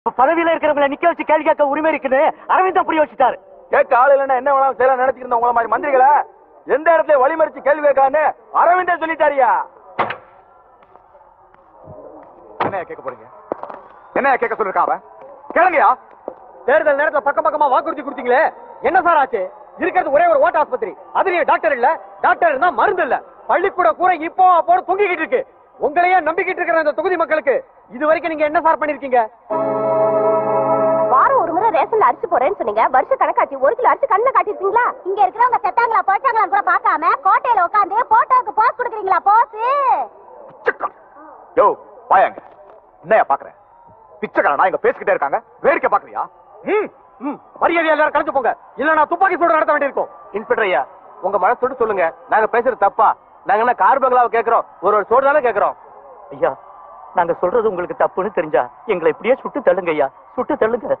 பதவியில இருக்கிறவங்கள நிக்க வச்சு கேள்வி கேட்க உரிமை இருக்குன்னு அரவிந்தம் புரிய வச்சுட்டாரு கேட்க ஆள் இல்லைன்னா என்ன வேணாலும் செய்யலாம் நினைச்சிருந்த உங்கள மாதிரி மந்திரிகளை எந்த இடத்துல வழிமறிச்சு கேள்வி கேட்கான்னு அரவிந்தே சொல்லிட்டாரியா என்ன கேட்க போறீங்க என்ன கேட்க சொல்லிருக்கான் அவன் கேளுங்கயா தேர்தல் நேரத்துல பக்கம் பக்கமா வாக்குறுதி கொடுத்தீங்களே என்ன சார் ஆச்சு இருக்கிறது ஒரே ஒரு ஓட்ட ஆஸ்பத்திரி அதுலயும் டாக்டர் இல்ல டாக்டர் இருந்தா மருந்து இல்ல பள்ளிக்கூட கூரை இப்போ அப்போ தொங்கிக்கிட்டு இருக்கு உங்களையே நம்பிக்கிட்டு இருக்கிற அந்த தொகுதி மக்களுக்கு இது வரைக்கும் நீங்க என்ன சார் பண்ணிருக்கீங்க வாரம் ஒரு முறை ரேஷன்ல அரிசி போறேன்னு சொன்னீங்க வருஷ கணக்காச்சு ஒரு கிலோ அரிசி கண்ணுல காட்டிருக்கீங்களா இங்க இருக்கிறவங்க செத்தாங்களா போச்சாங்களா கூட பார்க்காம கோட்டையில உட்காந்து போட்டோக்கு போஸ் கொடுக்குறீங்களா போஸ் யோ வாயாங்க என்னையா பாக்குறேன் பிச்சைக்காரனா இங்க பேசிக்கிட்டே இருக்காங்க வேடிக்கை பாக்குறியா ம், ம், மரியாதையா எல்லாரும் கலைஞ்சு போங்க இல்ல நான் துப்பாக்கி சூடு நடத்த வேண்டியிருக்கும் இன்ஸ்பெக்டர் ஐயா உங்க மனசோடு சொல்லுங்க நாங்க பேசுறது தப்பா நாங்க என்ன கார் பங்களாவை கேக்குறோம் ஒரு ஒரு சோடு தானே கேக்குறோம் ஐயா நாங்க சொல்றது உங்களுக்கு தப்புன்னு தெரிஞ்சா எங்களை இப்படியே சுட்டு தள்ளுங்க ஐயா சுட்டு தள்ளுங்க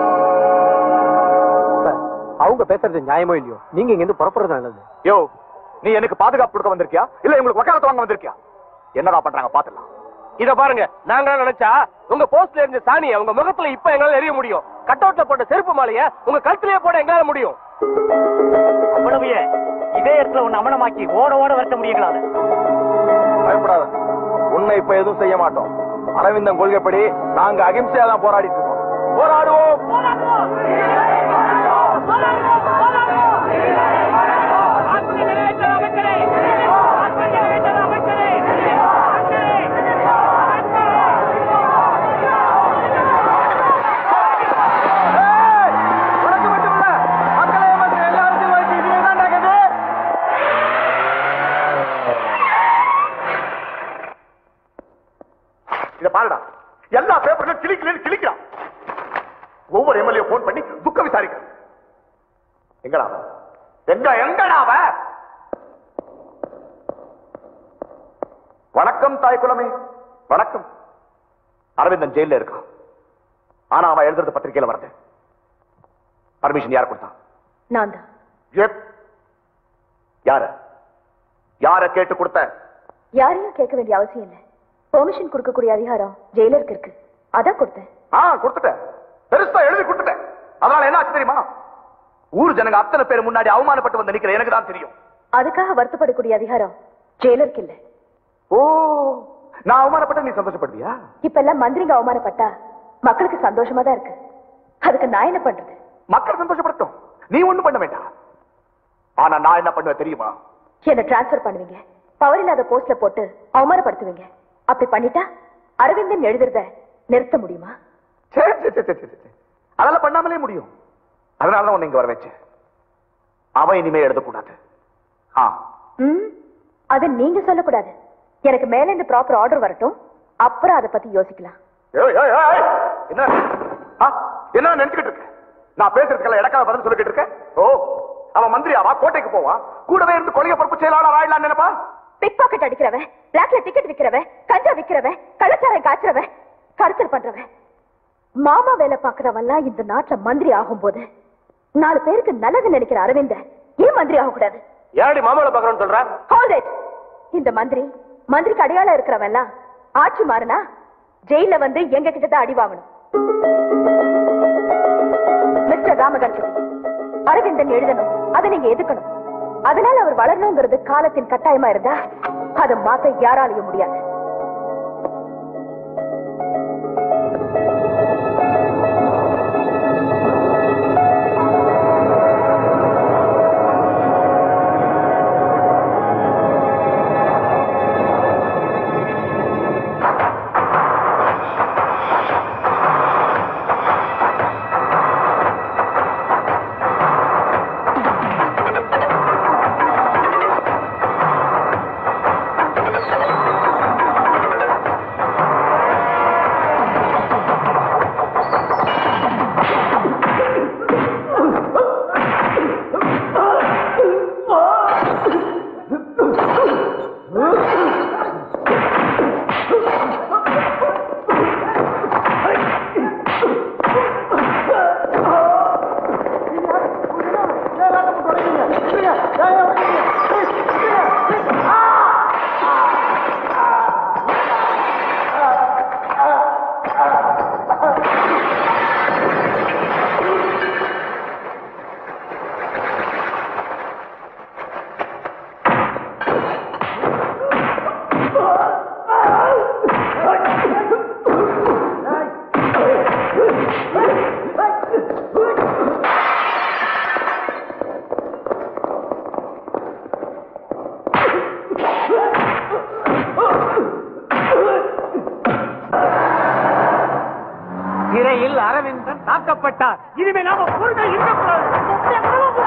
அவங்க பேசுறது நியாயமோ இல்லையோ நீங்க இங்க இருந்து புறப்படுறது நல்லது யோ நீ எனக்கு பாதுகாப்பு கொடுக்க வந்திருக்கியா இல்ல உங்களுக்கு வக்காலத்து வாங்க வந்திருக்கியா என்னடா பண்றாங்க பாத்துலாம் இத பாருங்க நாங்க நினைச்சா உங்க போஸ்ட்ல இருந்த சாணியை உங்க முகத்துல இப்ப எங்களால எரிய முடியும் கட் அவுட்ல போட்ட செருப்பு மாலைய உங்க கழுத்திலேயே போட எங்களால முடியும் அவ்வளவு ஏன்? இதே இடத்துல உன்னை அமனமாக்கி ஓட ஓட வரட்ட முடியுங்களா பயப்படாத உன்னை இப்ப எதுவும் செய்ய மாட்டோம் அரவிந்தன் கொள்கைப்படி நாங்க அகிம்சையா தான் போராடிட்டு இருக்கோம் போராடுவோம் ஏய், உனக்கு மட்டும் இல்ல, மக்களை ஏமாத்துற எல்லா அரசியல்வாதிக்கும் இதுவே தான் நடக்குது. இத பாருடா எல்லா பேப்பர்லயும் கிளி கிளி கிளிக்கிறான் ஒவ்வொரு எம்எல்ஏ போன் பண்ணி துக்க விசாரிக்க எங்கடா அவன்? எங்க எங்கடா அவன்? வணக்கம் தாய் குலமே வணக்கம் அரவிந்தன் ஜெயில இருக்கான் ஆனா அவன் எழுதுறது பத்திரிக்கையில வருது பர்மிஷன் யார் கொடுத்தான் நான் தான் எப். யார யார கேட்டு கொடுத்த யாரையும் கேட்க வேண்டிய அவசியம் இல்லை பெர்மிஷன் கொடுக்கக்கூடிய அதிகாரம் ஜெயிலருக்கு இருக்கு அதான் கொடுத்தேன் ஆ கொடுத்துட்டேன் பெருசா எழுதி கொடுத்துட்டேன் அதனால என்ன ஆச்சு தெரியுமா ஊர் ஜனங்க அத்தனை பேர் முன்னாடி அவமானப்பட்டு வந்து நிக்கிற எனக்கு தான் தெரியும் அதுக்காக வருத்தப்படக்கூடிய அதிகாரம் ஜெயிலருக்கு இல்லை ஓ நான் அவமானப்பட்ட நீ சந்தோஷப்படுவியா இப்ப எல்லாம் மந்திரிங்க அவமானப்பட்டா மக்களுக்கு சந்தோஷமா தான் இருக்கு அதுக்கு நான் என்ன பண்றது மக்கள் சந்தோஷப்படட்டும் நீ ஒண்ணும் பண்ண வேண்டாம் ஆனா நான் என்ன பண்ணுவேன் தெரியுமா என்ன டிரான்ஸ்ஃபர் பண்ணுவீங்க பவர் இல்லாத போஸ்ட்ல போட்டு அவமானப்படுத்துவீங்க அப்படி பண்ணிட்டா அரவிந்தன் எழுதுறத நிறுத்த முடியுமா சரி சரி சரி சரி, சரி சரி. அதெல்லாம் பண்ணாமலே முடியும் அதனாலதான் உன்னை இங்க வர வச்சேன் அவன் இனிமே எழுதக்கூடாது ஆ ம் அத நீங்க சொல்லக்கூடாது எனக்கு மேல இருந்து ப்ராப்பர் ஆர்டர் வரட்டும் அப்புறம் அதை பத்தி யோசிக்கலாம் ஏய், ஏய், ஏய், ஏய். என்ன ஆ, என்ன நினைச்சுக்கிட்டு இருக்க நான் பேசுறதுக்கெல்லாம் இடக்கால பதில் சொல்லிக்கிட்டு இருக்கேன் ஓ அவன் மந்திரியாவா கோட்டைக்கு போவான் கூடவே இருந்து கொள்கை பொறுப்பு செயலாளர் ஆயிடலாம் நினைப்பா பிக் பாக்கெட் அடிக்கிறவன் பிளாக்ல டிக்கெட் விக்கிறவன் கஞ்சா விக்கிறவன் கள்ளச்சாரம் காய்ச்சறவன் கருத்தல் பண்றவன் மாமா வேலை பாக்குறவன்லாம் இந்த நாட்டுல மந்திரி ஆகும்போது நாலு பேருக்கு நல்லது நினைக்கிற அரவிந்த ஏன் மந்திரி ஆகக்கூடாது ஏடி மாமாவை பாக்குறோம்னு சொல்ற Hold it. இந்த மந்திரி மந்திரிக்கு அடையாளம் இருக்கிறவன் எல்லாம் ஆட்சி மாறினா ஜெயில வந்து எங்க கிட்ட தான் அடி வாங்கணும் மிஸ்டர் ராமகணபதி அரவிந்தன் எழுதணும் அதை நீங்க எதுக்கணும் அதனால அவர் வளரணுங்கிறது காலத்தின் கட்டாயமா இருந்தா அதை மாத்த யாராலையும் முடியாது ஆ சிறையில் அரவிந்தன் தாக்கப்பட்டார் இனிமே நாம பொருளை இருக்கக்கூடாது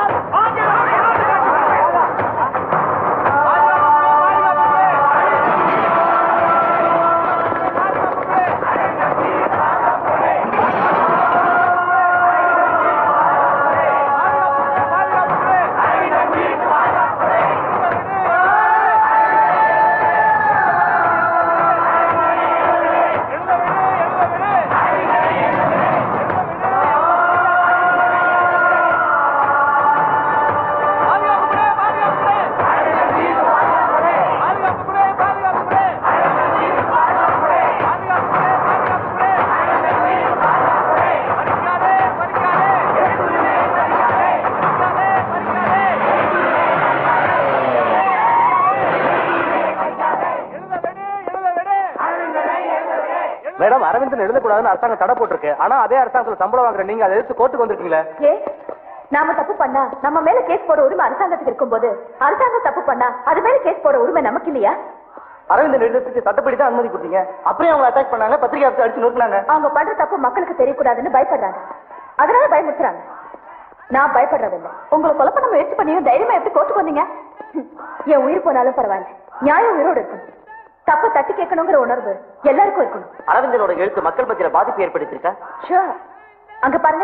மேடம் அரவிந்தன் எழுதக்கூடாதுன்னு அரசாங்கம் தடை போட்டிருக்கு ஆனா அதே அரசாங்கத்துல சம்பளம் வாங்குற நீங்க அதை எடுத்து கோர்ட்டுக்கு வந்திருக்கீங்களே ஏ நாம தப்பு பண்ணா நம்ம மேல கேஸ் போட உரிமை அரசாங்கத்துக்கு இருக்கும்போது அரசாங்கம் தப்பு பண்ணா அது மேல கேஸ் போட உரிமை நமக்கு இல்லையா அரவிந்தன் எழுதுறதுக்கு சட்டப்படி தான் அனுமதி கொடுத்தீங்க அப்படியே அவங்க அட்டாக் பண்ணாங்க பத்திரிகை ஆஃபீஸ் அடிச்சு நோக்கினாங்க அவங்க பண்ற தப்பு மக்களுக்கு தெரியக்கூடாதுன்னு பயப்படுறாங்க அதனால பயமுறுத்துறாங்க நான் பயப்படுறதில்ல உங்களை கொலை பண்ண முயற்சி பண்ணியும் தைரியமா எப்படி கோர்ட்டுக்கு வந்தீங்க ஹம், என் உயிர் போனாலும் பரவாயில்ல நியாயம் உயிரோடு இருக்கணும் தப்ப தட்டி கேட்கணுங்கிற உணர்வு எல்லாருக்கும் இருக்கணும் அரவிந்தனோட எழுத்து மக்கள் மத்தியில பாதிப்பு ஏற்படுத்திருக்கா ஷூர் அங்க பாருங்க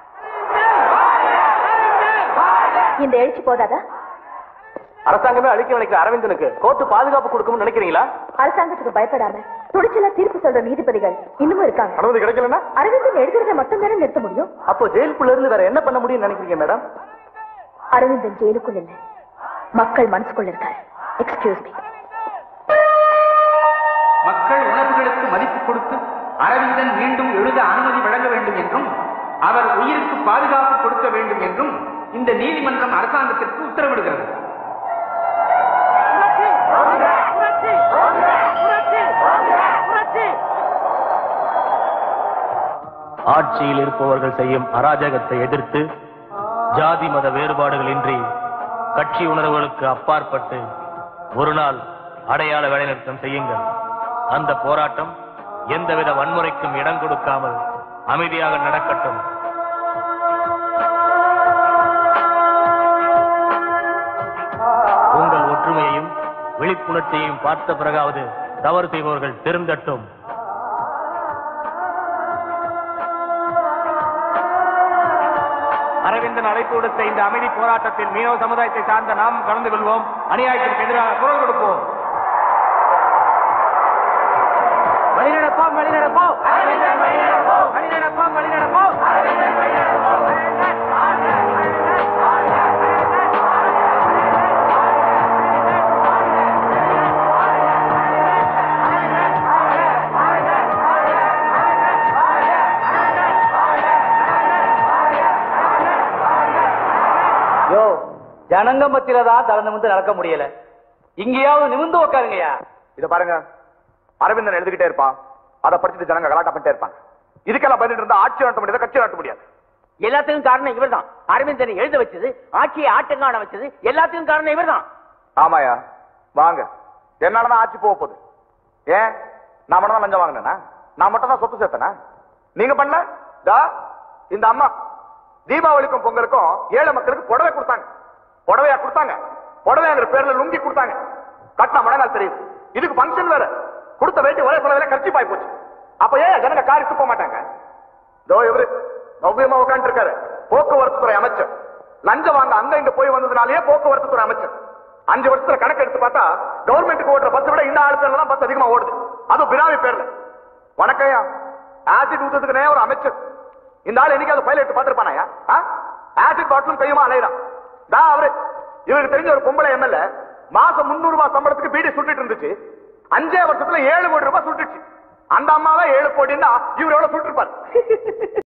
இந்த எழுச்சி போதாதா அரசாங்கமே அழிக்க நினைக்கிற அரவிந்தனுக்கு கோர்ட்டு பாதுகாப்பு கொடுக்கும்னு நினைக்கிறீங்களா அரசாங்கத்துக்கு பயப்படாம துணிச்சலா தீர்ப்பு சொல்ற நீதிபதிகள் இன்னமும் இருக்காங்க அனுமதி கிடைக்கலன்னா அரவிந்தன் எழுதுறதை மட்டும் தானே நிறுத்த முடியும் அப்போ ஜெயிலுக்குள்ள இருந்து வேற என்ன பண்ண முடியும்னு நினைக்கிறீங்க மேடம் அரவிந்தன் ஜெயிலுக்குள் இல்ல மக்கள் மனசுக்குள்ள இருக்காரு எக்ஸ்கியூஸ் மீ மக்கள் உணர்வுகளுக்கு மதிப்பு கொடுத்து அரவிந்தன் மீண்டும் எழுத அனுமதி வழங்க வேண்டும் என்றும் அவர் உயிருக்கு பாதுகாப்பு கொடுக்க வேண்டும் என்றும் இந்த நீதிமன்றம் அரசாங்கத்திற்கு உத்தரவிடுகிறது ஆட்சியில் இருப்பவர்கள் செய்யும் அராஜகத்தை எதிர்த்து ஜாதி மத வேறுபாடுகளின்றி கட்சி உணர்வுகளுக்கு அப்பாற்பட்டு ஒரு நாள் அடையாள வேலைநிறுத்தம் செய்யுங்கள் அந்த போராட்டம் எந்தவித வன்முறைக்கும் இடம் கொடுக்காமல் அமைதியாக நடக்கட்டும் உங்கள் ஒற்றுமையையும் விழிப்புணர்ச்சியையும் பார்த்த பிறகாவது தவறு செய்பவர்கள் திருந்தட்டும் அரவிந்தன் அழைப்பு விடுத்த இந்த அமைதி போராட்டத்தில் மீனவ சமுதாயத்தை சார்ந்த நாம் கலந்து கொள்வோம் அநியாயத்திற்கு எதிராக குரல் கொடுப்போம் வழிநடப்போம் வழிநடப்போம் வழிநடப்போம் வழிநடப்போம் யோ ஜனங்க மத்தியில தான் தலை நிமிந்து நடக்க முடியல இங்கேயாவது நிமிந்து உட்காருங்கய்யா இத பாருங்க அரவிந்தன் எழுதிக்கிட்டே இருப்பான் அதை படிச்சுட்டு ஜனங்க கலாட்டம் பண்ணிட்டே இருப்பாங்க இதுக்கெல்லாம் பதில் இருந்தா ஆட்சி நடத்த முடியாது கட்சி நடத்த முடியாது எல்லாத்துக்கும் காரணம் இவர்தான் அரவிந்தனை எழுத வச்சது ஆட்சியை ஆட்டங்காண வச்சது எல்லாத்துக்கும் காரணம் இவர்தான் ஆமாயா வாங்க என்னாலதான் ஆட்சி போக போகுது ஏன் நான் மட்டும் தான் லஞ்சம் வாங்கினேனா நான் மட்டும் தான் சொத்து சேர்த்தனா நீங்க பண்ணல தா இந்த அம்மா தீபாவளிக்கும் பொங்கலுக்கும் ஏழை மக்களுக்கு புடவை கொடுத்தாங்க புடவையா கொடுத்தாங்க புடவைங்கிற பேர்ல லுங்கி கொடுத்தாங்க கட்டின மழை தெரியுது இதுக்கு ஃபங்க்ஷன் வேற கொடுத்த வேட்டி ஒரே புடவையில கட்சி பாய் போச்சு அப்ப ஏன் ஜனங்க காரி துப்ப மாட்டாங்க தோ இவரு நவ்யமா உட்கார்ந்து இருக்காரு போக்குவரத்து துறை அமைச்சர் லஞ்சம் வாங்க அங்க இங்க போய் வந்ததுனாலேயே போக்குவரத்து துறை அமைச்சர் அஞ்சு வருஷத்துல கணக்கு எடுத்து பார்த்தா கவர்மெண்ட்டுக்கு ஓடுற பஸ் விட இந்த ஆள் பேர்ல தான் பஸ் அதிகமா ஓடுது அதுவும் பிராமி பேர்ல வணக்கம்யா ஆசிட் ஊத்துறதுக்கு நேரம் ஒரு அமைச்சர் இந்த ஆள் என்னைக்காவது பைல எடுத்து பார்த்திருப்பானாயா ஆசிட் பாட்டிலும் கையுமா அலையிறான் தா அவரு இவருக்கு தெரிஞ்ச ஒரு பொம்பளை எம்எல்ஏ மாசம் முன்னூறு ரூபாய் சம்பளத்துக்கு பீடி சுட்டுட்டு இருந்துச்சு அஞ்சே வருஷத்துல ஏழு கோடி ரூபாய் சுட்டுச்சு அந்த அம்மாவே ஏழு கோடின்னா இவர் எவ்வளவு சுட்டிருப்பாரு